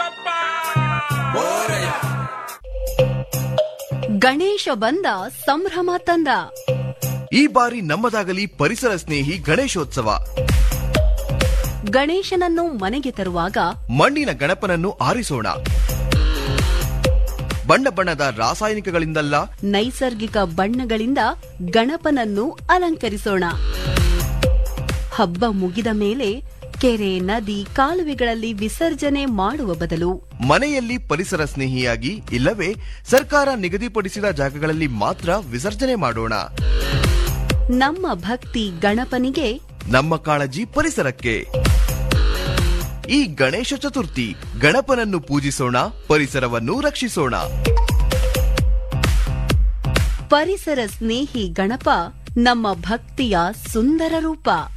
ಗಣೇಶ ಬಂದ ಸಂಭ್ರಮ ತಂದ ಈ ಬಾರಿ ನಮ್ಮದಾಗಲಿ ಪರಿಸರ ಸ್ನೇಹಿ ಗಣೇಶೋತ್ಸವ ಗಣೇಶನನ್ನು ಮನೆಗೆ ತರುವಾಗ ಮಣ್ಣಿನ ಗಣಪನನ್ನು ಆರಿಸೋಣ ಬಣ್ಣ ಬಣ್ಣದ ರಾಸಾಯನಿಕಗಳಿಂದಲ್ಲ ನೈಸರ್ಗಿಕ ಬಣ್ಣಗಳಿಂದ ಗಣಪನನ್ನು ಅಲಂಕರಿಸೋಣ ಹಬ್ಬ ಮುಗಿದ ಮೇಲೆ ಕೆರೆ ನದಿ ಕಾಲುವೆಗಳಲ್ಲಿ ವಿಸರ್ಜನೆ ಮಾಡುವ ಬದಲು ಮನೆಯಲ್ಲಿ ಪರಿಸರ ಸ್ನೇಹಿಯಾಗಿ ಇಲ್ಲವೇ ಸರ್ಕಾರ ನಿಗದಿಪಡಿಸಿದ ಜಾಗಗಳಲ್ಲಿ ಮಾತ್ರ ವಿಸರ್ಜನೆ ಮಾಡೋಣ ನಮ್ಮ ಭಕ್ತಿ ಗಣಪನಿಗೆ ನಮ್ಮ ಕಾಳಜಿ ಪರಿಸರಕ್ಕೆ ಈ ಗಣೇಶ ಚತುರ್ಥಿ ಗಣಪನನ್ನು ಪೂಜಿಸೋಣ ಪರಿಸರವನ್ನು ರಕ್ಷಿಸೋಣ ಪರಿಸರ ಸ್ನೇಹಿ ಗಣಪ ನಮ್ಮ ಭಕ್ತಿಯ ಸುಂದರ ರೂಪ